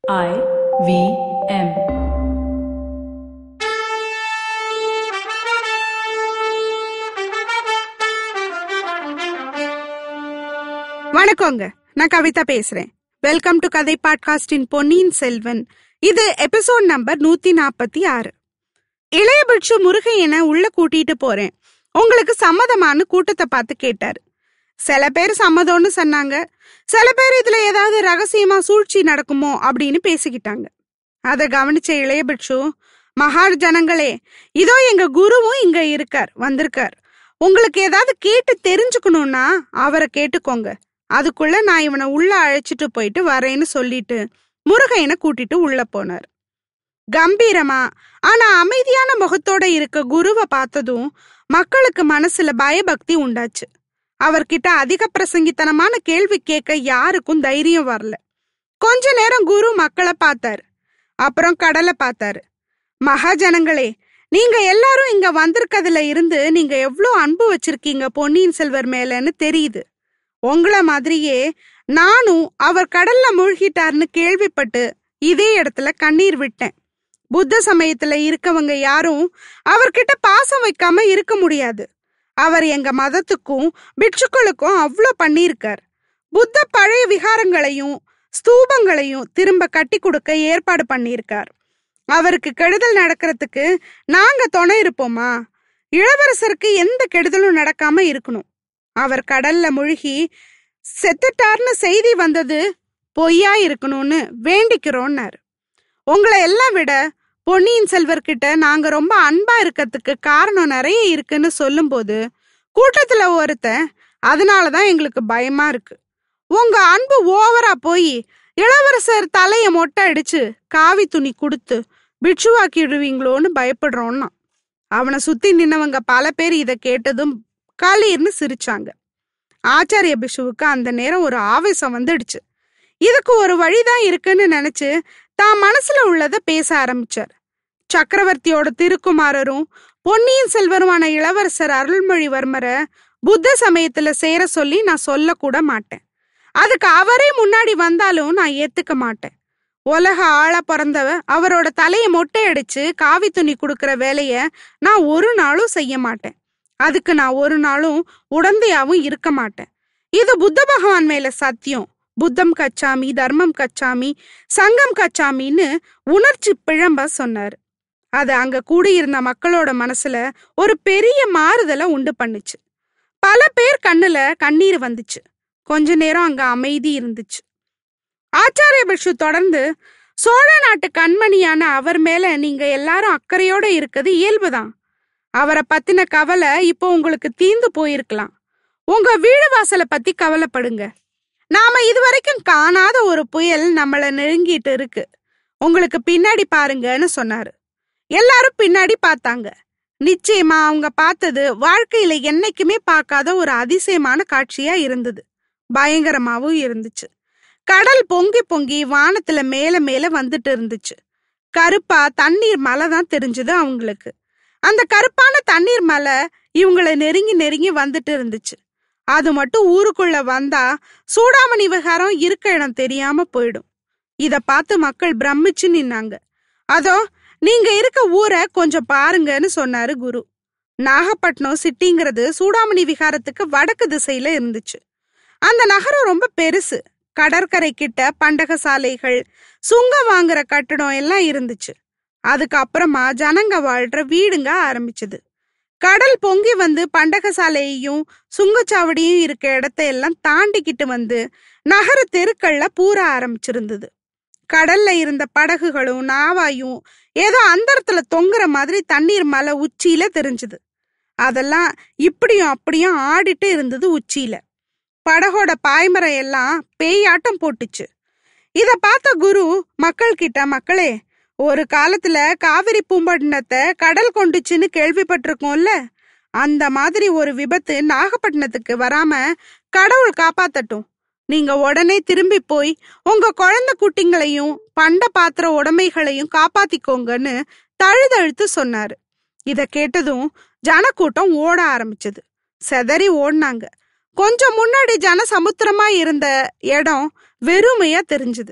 I V M. வணக்கங்க நான் கவிதா பேசுறேன் வெல்கம் டு கதை பாட்காஸ்டின் பொன்னியின் செல்வன் இது எபிசோட் நம்பர் நூத்தி நாற்பத்தி ஆறு இளைய பிட்சு முருகையனை உள்ள கூட்டிட்டு போறேன் உங்களுக்கு சம்மதமான கூட்டத்தை பார்த்து கேட்டாரு சில பேர் சம்மதம்னு சொன்னாங்க சில பேர் இதுல ஏதாவது ரகசியமா சூழ்ச்சி நடக்குமோ அப்படின்னு பேசிக்கிட்டாங்க அதை கவனிச்ச இளைய பிட்சு மகார் ஜனங்களே இதோ எங்க குருவும் இங்க இருக்கார் வந்திருக்கார் உங்களுக்கு ஏதாவது கேட்டு தெரிஞ்சுக்கணும்னா அவரை கேட்டுக்கோங்க அதுக்குள்ள நான் இவனை உள்ள அழைச்சிட்டு போயிட்டு வரேன்னு சொல்லிட்டு முருகையனை கூட்டிட்டு உள்ள போனார் கம்பீரமா ஆனா அமைதியான முகத்தோட இருக்க குருவை பார்த்ததும் மக்களுக்கு மனசுல பயபக்தி உண்டாச்சு அவர்கிட்ட அதிக பிரசங்கித்தனமான கேள்வி கேட்க யாருக்கும் தைரியம் வரல கொஞ்ச நேரம் குரு மக்களை பார்த்தாரு அப்புறம் கடலை பார்த்தாரு மகாஜனங்களே நீங்க எல்லாரும் இங்க வந்திருக்கிறதுல இருந்து நீங்க எவ்வளோ அன்பு வச்சிருக்கீங்க பொன்னியின் செல்வர் மேலன்னு தெரியுது உங்கள மாதிரியே நானும் அவர் கடல்ல மூழ்கிட்டாருன்னு கேள்விப்பட்டு இதே இடத்துல கண்ணீர் விட்டேன் புத்த சமயத்துல இருக்கவங்க யாரும் அவர்கிட்ட பாசம் வைக்காம இருக்க முடியாது அவர் எங்க மதத்துக்கும் பிட்சுக்களுக்கும் அவ்வளோ பண்ணியிருக்கார் புத்த பழைய விகாரங்களையும் ஸ்தூபங்களையும் திரும்ப கட்டி கொடுக்க ஏற்பாடு பண்ணியிருக்கார் அவருக்கு கெடுதல் நடக்கிறதுக்கு நாங்க துணை இருப்போமா இளவரசருக்கு எந்த கெடுதலும் நடக்காம இருக்கணும் அவர் கடல்ல முழுகி செத்துட்டார்னு செய்தி வந்தது பொய்யா இருக்கணும்னு வேண்டிக்கிறோன்னாரு உங்களை எல்லாம் விட பொன்னியின் செல்வர்கிட்ட நாங்க ரொம்ப அன்பா இருக்கிறதுக்கு காரணம் நிறைய இருக்குன்னு சொல்லும்போது கூட்டத்துல ஒருத்தன் அதனாலதான் எங்களுக்கு பயமா இருக்கு உங்க அன்பு ஓவரா போய் இளவரசர் தலைய மொட்டை அடிச்சு காவி துணி கொடுத்து பிட்சுவாக்கிடுவீங்களோன்னு பயப்படுறோன்னா அவனை சுத்தி நின்னவங்க பல பேர் இதை கேட்டதும் களீர்னு சிரிச்சாங்க ஆச்சாரிய பிஷுவுக்கு அந்த நேரம் ஒரு ஆவேசம் வந்துடுச்சு இதுக்கு ஒரு வழிதான் இருக்குன்னு நினைச்சு தான் மனசுல உள்ளத பேச ஆரம்பிச்சார் சக்கரவர்த்தியோட திருக்குமாரரும் பொன்னியின் செல்வருமான இளவரசர் அருள்மொழிவர்மரை புத்த சமயத்துல சேர சொல்லி நான் சொல்லக்கூட மாட்டேன் அதுக்கு அவரே முன்னாடி வந்தாலும் நான் ஏத்துக்க மாட்டேன் உலக ஆள பிறந்தவ அவரோட தலைய மொட்டை அடிச்சு காவி துணி கொடுக்கற வேலைய நான் ஒரு நாளும் செய்ய மாட்டேன் அதுக்கு நான் ஒரு நாளும் உடந்தையாவும் இருக்க மாட்டேன் இது புத்த பகவான் மேல சத்தியம் புத்தம் கச்சாமி தர்மம் கச்சாமி சங்கம் கச்சாமின்னு உணர்ச்சி பிழம்ப சொன்னாரு அது அங்க கூடியிருந்த மக்களோட மனசுல ஒரு பெரிய மாறுதலை உண்டு பண்ணுச்சு பல பேர் கண்ணுல கண்ணீர் வந்துச்சு கொஞ்ச நேரம் அங்க அமைதி இருந்துச்சு ஆச்சாரிய பிஷு தொடர்ந்து சோழ நாட்டு கண்மணியான அவர் மேல நீங்க எல்லாரும் அக்கறையோட இருக்கிறது இயல்புதான் அவரை பத்தின கவலை இப்போ உங்களுக்கு தீந்து போயிருக்கலாம் உங்க வீடு வாசலை பத்தி கவலைப்படுங்க நாம இதுவரைக்கும் காணாத ஒரு புயல் நம்மள நெருங்கிட்டு இருக்கு உங்களுக்கு பின்னாடி பாருங்கன்னு சொன்னாரு எல்லாரும் பின்னாடி பார்த்தாங்க நிச்சயமா அவங்க பார்த்தது வாழ்க்கையில என்னைக்குமே பார்க்காத ஒரு அதிசயமான காட்சியா இருந்தது பயங்கரமாவும் இருந்துச்சு கடல் பொங்கி பொங்கி வானத்துல மேல மேல வந்துட்டு இருந்துச்சு கருப்பா தண்ணீர் மலை தான் தெரிஞ்சது அவங்களுக்கு அந்த கருப்பான தண்ணீர் மலை இவங்களை நெருங்கி நெருங்கி வந்துட்டு இருந்துச்சு அது மட்டும் ஊருக்குள்ள வந்தா சூடாமணி விகாரம் இருக்க இடம் தெரியாம போயிடும் இத பார்த்து மக்கள் பிரமிச்சு நின்னாங்க அதோ நீங்க இருக்க ஊரை கொஞ்சம் பாருங்கன்னு சொன்னாரு குரு நாகப்பட்டினம் சிட்டிங்கிறது சூடாமணி விகாரத்துக்கு வடக்கு திசையில இருந்துச்சு அந்த நகரம் ரொம்ப பெருசு கடற்கரை கிட்ட பண்டக சாலைகள் சுங்கம் வாங்குற கட்டடம் எல்லாம் இருந்துச்சு அதுக்கப்புறமா ஜனங்க வாழ்ற வீடுங்க ஆரம்பிச்சது கடல் பொங்கி வந்து பண்டக சாலையையும் சுங்கச்சாவடியும் இருக்க இடத்த எல்லாம் தாண்டிக்கிட்டு வந்து நகர தெருக்கள்ல பூர ஆரம்பிச்சிருந்தது கடல்ல இருந்த படகுகளும் நாவாயும் ஏதோ அந்தரத்துல தொங்குற மாதிரி தண்ணீர் மலை உச்சியில தெரிஞ்சது அதெல்லாம் இப்படியும் அப்படியும் ஆடிட்டு இருந்தது உச்சியில படகோட பாய்மரம் எல்லாம் பேயாட்டம் போட்டுச்சு இத பார்த்த குரு மக்கள் கிட்ட மக்களே ஒரு காலத்துல காவிரி பூம்பட்டினத்தை கடல் கொண்டுச்சுன்னு கேள்விப்பட்டிருக்கோம்ல அந்த மாதிரி ஒரு விபத்து நாகப்பட்டினத்துக்கு வராம கடவுள் காப்பாத்தட்டும் நீங்க உடனே திரும்பி போய் உங்க குழந்தை குட்டிங்களையும் பண்ட பாத்திர உடைமைகளையும் காப்பாத்திக்கோங்கன்னு தழுதழுத்து சொன்னாரு இத கேட்டதும் ஜனக்கூட்டம் ஓட ஆரம்பிச்சது செதறி ஓடினாங்க கொஞ்சம் முன்னாடி ஜனசமுத்திரமா இருந்த இடம் வெறுமையா தெரிஞ்சது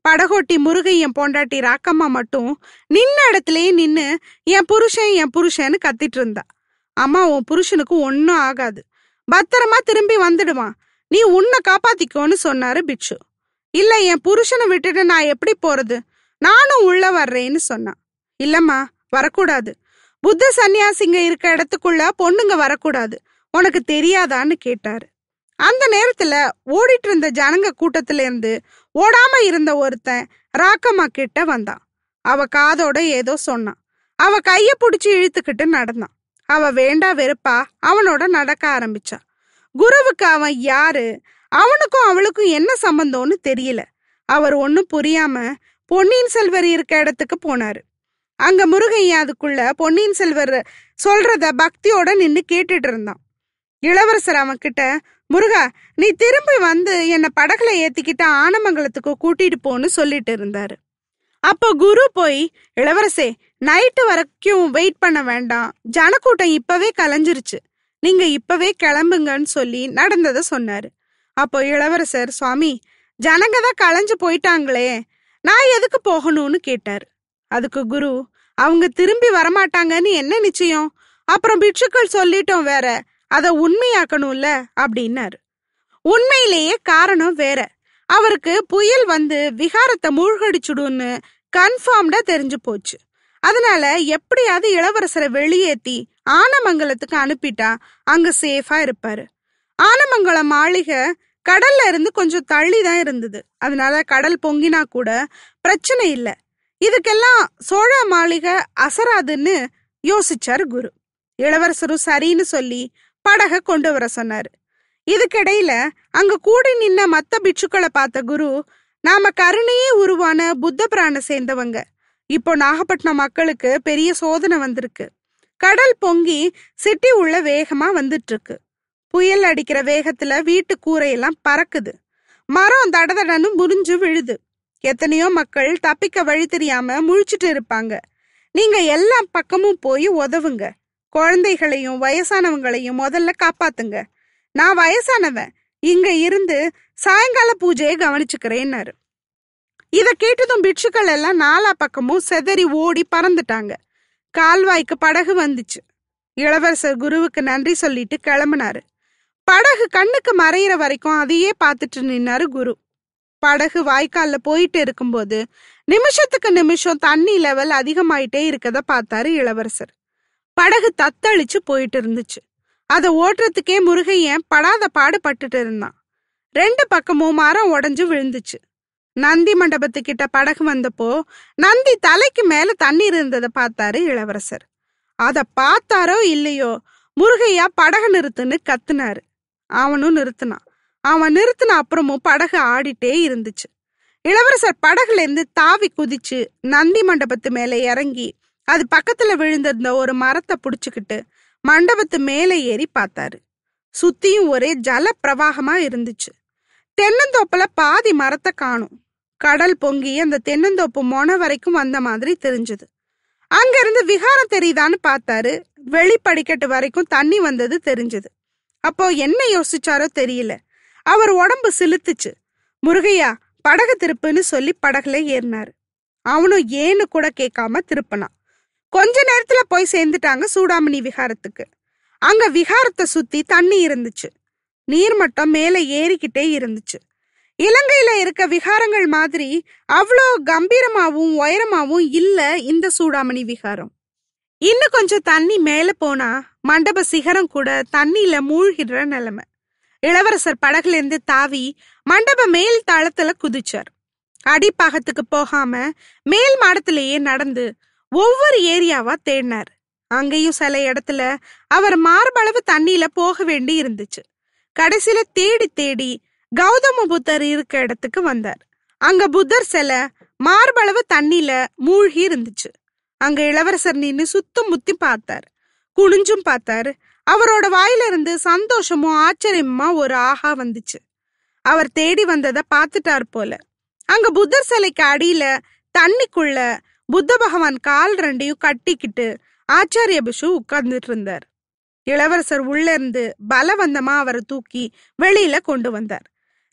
படகோட்டி முருகையன் பொண்டாட்டி ராக்கம்மா மட்டும் நின்ன இடத்துலயே நின்னு என் புருஷன் என் புருஷன்னு கத்திட்டு இருந்தா அம்மா உன் புருஷனுக்கு ஒன்னும் ஆகாது பத்திரமா திரும்பி வந்துடுவான் நீ உன்னை காப்பாத்திக்கோன்னு சொன்னாரு பிட்சு இல்ல என் புருஷனை விட்டுட்டு நான் எப்படி போறது நானும் உள்ள வர்றேன்னு சொன்னான் இல்லம்மா வரக்கூடாது புத்த சன்னியாசிங்க இருக்க இடத்துக்குள்ள பொண்ணுங்க வரக்கூடாது உனக்கு தெரியாதான்னு கேட்டாரு அந்த நேரத்துல ஓடிட்டு இருந்த ஜனங்க கூட்டத்துல இருந்து ஓடாம இருந்த ஒருத்தன் ராக்கம்மா கிட்ட வந்தான் அவ காதோட ஏதோ சொன்னான் அவ கைய புடிச்சு இழுத்துக்கிட்டு நடந்தான் அவ வேண்டா வெறுப்பா அவனோட நடக்க ஆரம்பிச்சா குருவுக்கு அவன் யாரு அவனுக்கும் அவளுக்கும் என்ன சம்பந்தம்னு தெரியல அவர் ஒன்னும் புரியாம பொன்னியின் செல்வர் இருக்க இடத்துக்கு போனாரு அங்க முருகையா அதுக்குள்ள பொன்னியின் செல்வர் சொல்றத பக்தியோட நின்னு கேட்டுட்டு இருந்தான் இளவரசர் அவன் கிட்ட முருகா நீ திரும்பி வந்து என்ன படகுல ஏத்திக்கிட்டு ஆனமங்கலத்துக்கு கூட்டிட்டு போன்னு சொல்லிட்டு இருந்தாரு அப்போ குரு போய் இளவரசே நைட்டு வரைக்கும் வெயிட் பண்ண வேண்டாம் ஜனக்கூட்டம் இப்பவே கலைஞ்சிருச்சு நீங்க இப்பவே கிளம்புங்கன்னு சொல்லி நடந்ததை சொன்னாரு அப்போ இளவரசர் சுவாமி ஜனங்க தான் களைஞ்சு போயிட்டாங்களே நான் எதுக்கு போகணும்னு கேட்டாரு அதுக்கு குரு அவங்க திரும்பி வரமாட்டாங்கன்னு என்ன நிச்சயம் அப்புறம் பிட்சுக்கள் சொல்லிட்டோம் வேற அத உண்மையாக்கணும்ல அப்படின்னாரு உண்மையிலேயே காரணம் வேற அவருக்கு புயல் வந்து விகாரத்தை மூழ்கடிச்சுடுன்னு கன்ஃபார்ம்டா தெரிஞ்சு போச்சு அதனால எப்படியாவது இளவரசரை வெளியேத்தி ஆனமங்கலத்துக்கு அனுப்பிட்டா அங்க சேஃபா இருப்பாரு ஆனமங்கலம் மாளிகை கடல்ல இருந்து கொஞ்சம் தள்ளி தான் இருந்தது அதனால கடல் பொங்கினா கூட பிரச்சனை இல்லை இதுக்கெல்லாம் சோழ மாளிகை அசராதுன்னு யோசிச்சாரு குரு இளவரசரும் சரின்னு சொல்லி படக கொண்டு வர சொன்னாரு இதுக்கிடையில அங்க கூடி நின்ன மத்த பிட்சுக்களை பார்த்த குரு நாம கருணையே உருவான புத்த பிராண சேர்ந்தவங்க இப்போ நாகப்பட்டினம் மக்களுக்கு பெரிய சோதனை வந்திருக்கு கடல் பொங்கி சிட்டி உள்ள வேகமா வந்துட்டு இருக்கு புயல் அடிக்கிற வேகத்துல வீட்டு கூரையெல்லாம் பறக்குது மரம் தடதடன்னு முறிஞ்சு விழுது எத்தனையோ மக்கள் தப்பிக்க வழி தெரியாம முழிச்சிட்டு இருப்பாங்க நீங்க எல்லா பக்கமும் போய் உதவுங்க குழந்தைகளையும் வயசானவங்களையும் முதல்ல காப்பாத்துங்க நான் வயசானவன் இங்க இருந்து சாயங்கால பூஜையை கவனிச்சுக்கிறேன்னாரு இத கேட்டதும் பிட்சுக்கள் எல்லாம் நாலா பக்கமும் செதறி ஓடி பறந்துட்டாங்க கால்வாய்க்கு படகு வந்துச்சு இளவரசர் குருவுக்கு நன்றி சொல்லிட்டு கிளம்புனாரு படகு கண்ணுக்கு மறையிற வரைக்கும் அதையே பார்த்துட்டு நின்னாரு குரு படகு வாய்க்கால்ல போயிட்டு இருக்கும்போது நிமிஷத்துக்கு நிமிஷம் தண்ணி லெவல் அதிகமாயிட்டே இருக்கத பார்த்தாரு இளவரசர் படகு தத்தளிச்சு போயிட்டு இருந்துச்சு அதை ஓட்டுறதுக்கே முருகையன் படாத பாடுபட்டுட்டு இருந்தான் ரெண்டு பக்கமும் மரம் உடைஞ்சு விழுந்துச்சு நந்தி மண்டபத்துக்கிட்ட படகு வந்தப்போ நந்தி தலைக்கு மேல தண்ணீர் இருந்ததை பார்த்தாரு இளவரசர் அத பார்த்தாரோ இல்லையோ முருகையா படகு நிறுத்துன்னு கத்துனாரு அவனும் நிறுத்தினான் அவன் நிறுத்தின அப்புறமும் படகு ஆடிட்டே இருந்துச்சு இளவரசர் படகுல இருந்து தாவி குதிச்சு நந்தி மண்டபத்து மேல இறங்கி அது பக்கத்துல விழுந்திருந்த ஒரு மரத்தை புடிச்சுக்கிட்டு மண்டபத்து மேல ஏறி பார்த்தாரு சுத்தியும் ஒரே ஜல பிரவாகமா இருந்துச்சு தென்னந்தோப்புல பாதி மரத்தை காணும் கடல் பொங்கி அந்த தென்னந்தோப்பு மொன வரைக்கும் வந்த மாதிரி தெரிஞ்சது அங்கிருந்து விகாரம் தெரியுதான்னு பார்த்தாரு வெளிப்படிக்கட்டு வரைக்கும் தண்ணி வந்தது தெரிஞ்சது அப்போ என்ன யோசிச்சாரோ தெரியல அவர் உடம்பு சிலுத்துச்சு முருகையா படகு திருப்புன்னு சொல்லி படகுல ஏறினாரு அவனும் ஏன்னு கூட கேட்காம திருப்பினான் கொஞ்ச நேரத்துல போய் சேர்ந்துட்டாங்க சூடாமணி விகாரத்துக்கு அங்க விகாரத்தை சுத்தி தண்ணி இருந்துச்சு நீர்மட்டம் மேல ஏறிக்கிட்டே இருந்துச்சு இலங்கையில இருக்க விகாரங்கள் மாதிரி அவ்வளோ கம்பீரமாவும் உயரமாவும் இல்ல இந்த சூடாமணி விகாரம் இன்னும் கொஞ்சம் தண்ணி மேல போனா மண்டப சிகரம் கூட தண்ணியில மூழ்கிடுற நிலைமை இளவரசர் படகுல இருந்து தாவி மண்டப மேல் தளத்துல குதிச்சார் அடிப்பாகத்துக்கு போகாம மேல் மாடத்திலேயே நடந்து ஒவ்வொரு ஏரியாவா தேடினார் அங்கேயும் சில இடத்துல அவர் மார்பளவு தண்ணியில போக வேண்டி இருந்துச்சு கடைசியில தேடி தேடி கௌதம புத்தர் இருக்க இடத்துக்கு வந்தார் அங்க புத்தர் சிலை மார்பளவு தண்ணியில மூழ்கி இருந்துச்சு அங்க இளவரசர் நின்னு சுத்தம் முத்தி பார்த்தார் குனிஞ்சும் பார்த்தாரு அவரோட வாயில இருந்து சந்தோஷமும் ஆச்சரியமா ஒரு ஆஹா வந்துச்சு அவர் தேடி வந்ததை பார்த்துட்டார் போல அங்க புத்தர் சிலைக்கு அடியில தண்ணிக்குள்ள புத்த பகவான் கால் ரெண்டையும் கட்டிக்கிட்டு ஆச்சாரிய பிஷு உட்கார்ந்துட்டு இருந்தார் இளவரசர் உள்ள இருந்து பலவந்தமா அவரை தூக்கி வெளியில கொண்டு வந்தார்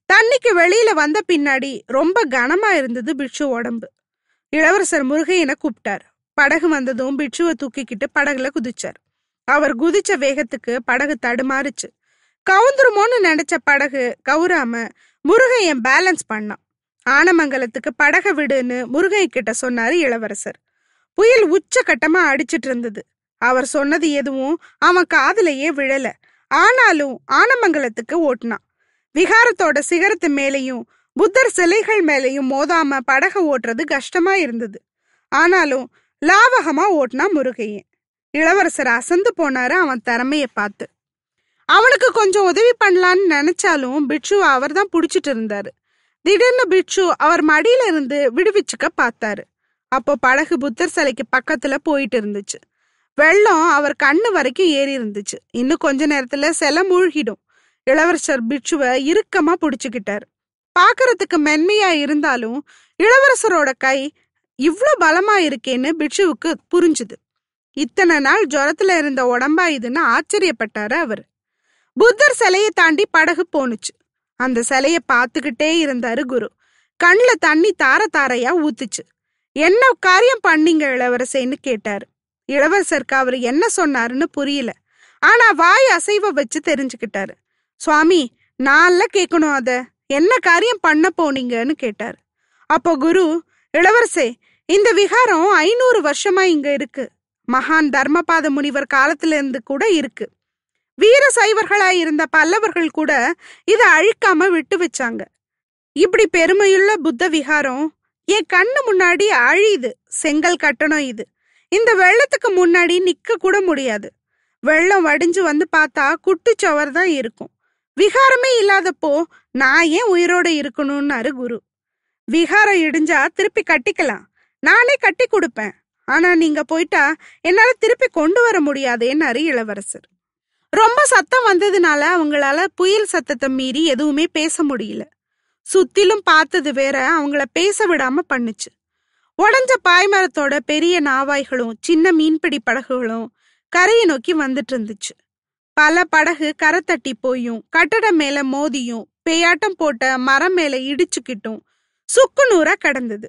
தண்ணிக்கு வெளியில வந்த பின்னாடி ரொம்ப கனமா இருந்தது பிட்சு உடம்பு இளவரசர் முருகையனை கூப்பிட்டார் படகு வந்ததும் பிட்சுவை தூக்கிக்கிட்டு படகுல குதிச்சார் அவர் குதிச்ச வேகத்துக்கு படகு தடுமாறுச்சு கவுந்துருமோன்னு நினைச்ச படகு கவுராம முருகையன் பேலன்ஸ் பண்ணான் ஆனமங்கலத்துக்கு படக விடுன்னு முருகன் கிட்ட சொன்னாரு இளவரசர் புயல் உச்ச கட்டமா அடிச்சிட்டு இருந்தது அவர் சொன்னது எதுவும் அவன் காதுலயே விழல ஆனாலும் ஆனமங்கலத்துக்கு ஓட்டினான் விகாரத்தோட சிகரத்து மேலையும் புத்தர் சிலைகள் மேலையும் மோதாம படக ஓட்டுறது கஷ்டமா இருந்தது ஆனாலும் லாவகமா ஓட்டினா முருகையன் இளவரசர் அசந்து போனாரு அவன் திறமைய பார்த்து அவனுக்கு கொஞ்சம் உதவி பண்ணலான்னு நினைச்சாலும் பிட்சு அவர் தான் புடிச்சிட்டு இருந்தாரு திடீர்னு பிட்சு அவர் மடியில இருந்து விடுவிச்சுக்க பார்த்தாரு அப்போ படகு புத்தர் சிலைக்கு பக்கத்துல போயிட்டு இருந்துச்சு வெள்ளம் அவர் கண்ணு வரைக்கும் ஏறி இருந்துச்சு இன்னும் கொஞ்ச நேரத்துல சிலை மூழ்கிடும் இளவரசர் பிட்சுவை இறுக்கமா புடிச்சுக்கிட்டாரு பாக்குறதுக்கு மென்மையா இருந்தாலும் இளவரசரோட கை இவ்ளோ பலமா இருக்கேன்னு பிட்சுவுக்கு புரிஞ்சுது இத்தனை நாள் ஜுரத்துல இருந்த உடம்பா இதுன்னு ஆச்சரியப்பட்டாரு அவர் புத்தர் சிலையை தாண்டி படகு போனுச்சு அந்த சிலைய பார்த்துக்கிட்டே இருந்தாரு குரு கண்ணுல தண்ணி தார தாரையா ஊத்துச்சு என்ன காரியம் பண்ணீங்க இளவரசேன்னு கேட்டாரு இளவரசருக்கு அவர் என்ன சொன்னாருன்னு புரியல ஆனா வாய் அசைவ வச்சு தெரிஞ்சுக்கிட்டாரு சுவாமி நான்ல கேட்கணும் அத என்ன காரியம் பண்ண போனீங்கன்னு கேட்டாரு அப்போ குரு இளவரசே இந்த விகாரம் ஐநூறு வருஷமா இங்க இருக்கு மகான் தர்மபாத முனிவர் காலத்துல இருந்து கூட இருக்கு வீர சைவர்களாய் இருந்த பல்லவர்கள் கூட இதை அழிக்காம விட்டு வச்சாங்க இப்படி பெருமையுள்ள புத்த விகாரம் என் கண்ணு முன்னாடி அழியுது செங்கல் கட்டணம் இது இந்த வெள்ளத்துக்கு முன்னாடி நிக்க கூட முடியாது வெள்ளம் வடிஞ்சு வந்து பார்த்தா குட்டிச்சவர் தான் இருக்கும் விகாரமே இல்லாதப்போ நான் ஏன் உயிரோட இருக்கணும்னாரு குரு விகாரம் இடிஞ்சா திருப்பி கட்டிக்கலாம் நானே கட்டி கொடுப்பேன் ஆனா நீங்க போயிட்டா என்னால திருப்பி கொண்டு வர முடியாதேன்னாரு இளவரசர் ரொம்ப சத்தம் வந்ததுனால அவங்களால புயல் சத்தத்தை மீறி எதுவுமே பேச முடியல சுத்திலும் பார்த்தது வேற அவங்கள பேச விடாம பண்ணுச்சு உடஞ்ச பாய்மரத்தோட பெரிய நாவாய்களும் சின்ன மீன்பிடி படகுகளும் கரையை நோக்கி வந்துட்டு இருந்துச்சு பல படகு கரை தட்டி போயும் கட்டடம் மேல மோதியும் பேயாட்டம் போட்ட மரம் மேல இடிச்சுக்கிட்டும் சுக்கு நூறா கடந்தது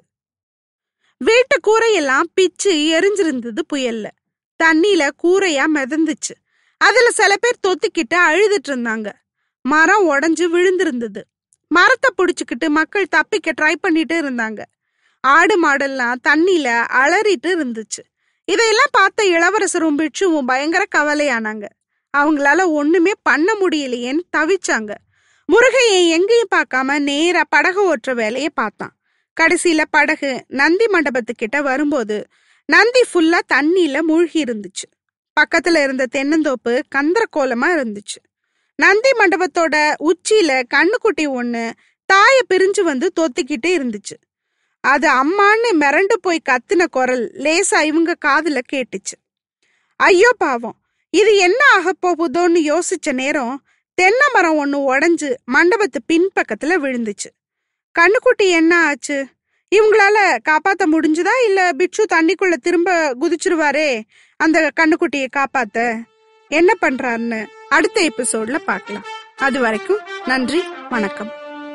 வீட்டு கூரையெல்லாம் பிச்சு எரிஞ்சிருந்தது புயல்ல தண்ணியில கூரையா மிதந்துச்சு அதுல சில பேர் தொத்திக்கிட்டு அழுதுட்டு இருந்தாங்க மரம் உடைஞ்சு விழுந்திருந்தது மரத்தை புடிச்சுக்கிட்டு மக்கள் தப்பிக்க ட்ரை பண்ணிட்டு இருந்தாங்க ஆடு மாடெல்லாம் தண்ணியில அலறிட்டு இருந்துச்சு இதையெல்லாம் பார்த்த இளவரசரும் பிட்சுவும் பயங்கர கவலையானாங்க அவங்களால ஒண்ணுமே பண்ண முடியலையேன்னு தவிச்சாங்க முருகையை எங்கேயும் பார்க்காம நேரா படகு ஓட்டுற வேலையை பார்த்தான் கடைசியில படகு நந்தி மண்டபத்துக்கிட்ட வரும்போது நந்தி ஃபுல்லா தண்ணியில மூழ்கி இருந்துச்சு பக்கத்துல இருந்த தென்னந்தோப்பு கந்தர கோலமா இருந்துச்சு நந்தி மண்டபத்தோட உச்சியில கண்ணுக்குட்டி ஒண்ணு தாய பிரிஞ்சு வந்து தொத்திக்கிட்டே இருந்துச்சு அது அம்மான்னு மிரண்டு போய் கத்துன குரல் லேசா இவங்க காதுல கேட்டுச்சு ஐயோ பாவம் இது என்ன ஆக போகுதோன்னு யோசிச்ச நேரம் தென்னை மரம் ஒண்ணு உடைஞ்சு மண்டபத்து பின்பக்கத்துல விழுந்துச்சு கண்ணுக்குட்டி என்ன ஆச்சு இவங்களால காப்பாத்த முடிஞ்சுதா இல்ல பிட்சு தண்ணிக்குள்ள திரும்ப குதிச்சிருவாரே அந்த கண்ணுக்குட்டியை காப்பாத்த என்ன பண்றாருன்னு அடுத்த எபிசோட்ல பார்க்கலாம் அது வரைக்கும் நன்றி வணக்கம்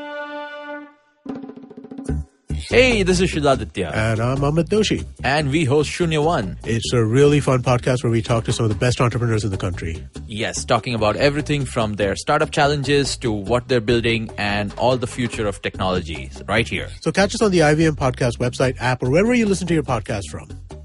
Hey, this is Shudaditya, And I'm Amit Doshi. and we host Shunya One. It's a really fun podcast where we talk to some of the best entrepreneurs in the country. Yes, talking about everything from their startup challenges to what they're building and all the future of technologies right here. So catch us on the IVM Podcast website, app, or wherever you listen to your podcast from.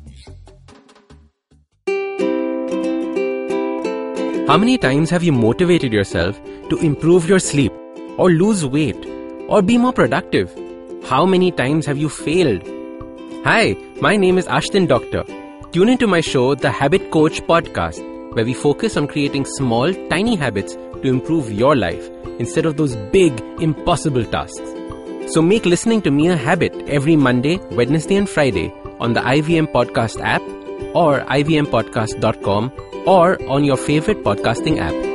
How many times have you motivated yourself to improve your sleep, or lose weight, or be more productive? How many times have you failed? Hi, my name is Ashton Doctor. Tune into my show, The Habit Coach Podcast, where we focus on creating small, tiny habits to improve your life instead of those big, impossible tasks. So make listening to me a habit every Monday, Wednesday, and Friday on the IVM Podcast app or ivmpodcast.com or on your favorite podcasting app.